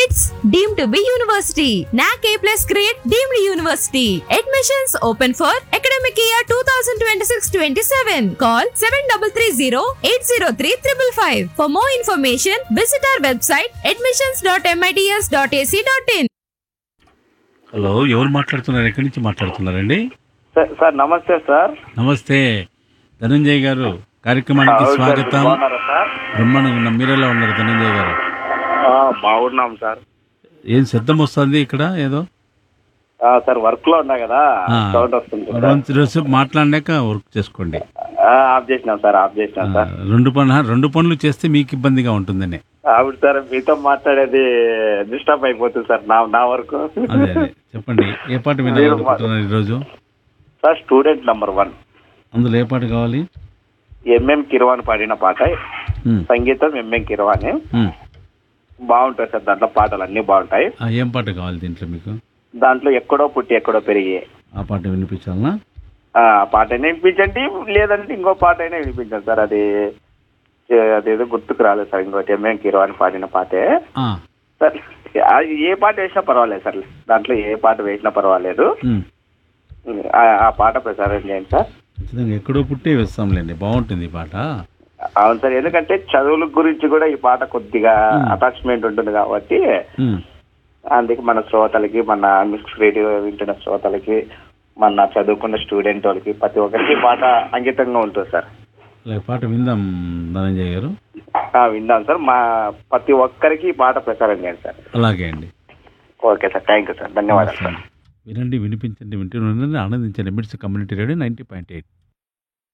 MITS deemed to be university. NAC A plus grade deemed university. Admissions open for academic year 2026-27. Call 7330-803-555. For more information, visit our website admissions.mits.ac.in. Hello ఎవరు మాట్లాడుతున్నారు ఎక్కడి నుంచి మాట్లాడుతున్నారండి sir sir నమస్తే sir నమస్తే ధనంజయ్ గారు కార్యక్రమానికి అవును సార్, స్వాగతం బాగున్నారా సార్ బ్రహ్మాండంగా ఉన్నాం మీరెలా ఉన్నారు ధనంజయ్ గారు ఆ, బాగున్నాం సార్ ఏం శబ్దం వస్తుంది ఇక్కడ ఏదో ఆ, సార్ వర్క్ లో ఉన్నా కదా ఆ, సౌండ్ వస్తుంది సార్. రోజు రోజు మాట్లాడినాక వర్క్ చేసుకోండి ఆ, ఆఫ్ చేసినాం సార్ ఆఫ్ చేసినాం ఆ, సార్ రెండు పనులు రెండు పనులు చేస్తే మీకు ఇబ్బందిగా ఉంటుందని ఆవిడ సార్ మీతో మాట్లాడేది డిస్టర్బ్ అయిపోతుంది సార్ నా నా వరకు అదే అదే చెప్పండి ఏ పాట వినాలనుకుంటున్నారు ఈరోజు సార్ స్టూడెంట్ నంబర్ వన్ అందులో ఏ పాట కావాలి ఎంఎం కిరవాణి పాడిన పాట ఉమ్, సంగీతం ఎంఎం కిరవాణి ఉమ్. బాగుంటాయి సార్ దాంట్లో పాటలు అన్ని బాగుంటాయి ఆ, ఏం పాట కావాలి దీంట్లో మీకు దాంట్లో ఎక్కడో పుట్టి ఎక్కడో పెరిగి ఆ పాట వినిపించాలనా ఆ పాట అయినా వినిపించండి లేదంటే ఇంకో పాట అయినా వినిపించండి సార్ అది ఏ- అదేదో గుర్తుకు రాలేదు సార్ ఇంకోటి ఎంఎం కిరవాణి పాడిన పాటే ఆ, సార్ అది ఏ పాట వేసినా పర్వాలేదు సార్ దాంట్లో ఏ పాట వేసినా పర్వాలేదు ఉమ్. ఆ- ఆ పాట ప్రసారం చేయండి సార్ ఖచ్చితంగా ఎక్కడో పుట్టే వేస్తాంలేండి బాగుంటుంది ఈ పాట అవును సార్ ఎందుకంటే చదువుల గురించి కూడా ఈ పాట కొద్దిగా అటాచ్మెంట్ ఉంటుంది కాబట్టి ఉమ్. అందుకే మన శ్రోతలకి మన మిక్స్ రేడియో వింటున్న శ్రోతలకి మన చదువుకున్న స్టూడెంట్ వాళ్ళకి ప్రతి ఒక్కరికి ఈ పాట అంకితంగా ఉంటుంది సార్ అలాగే పాట విందాం ధనంజయ్ గారు ఆ, విందాం సార్ మా ప్రతి ఒక్కరికి ఈ పాట ప్రసారం చేయండి సార్ అలాగే అండి okay sir thank you sir ధన్యవాదాలు సార్ వినండి వినిపించండి వింటూ ఉండండి, ఆనందించండి MITS community radio ninety point eight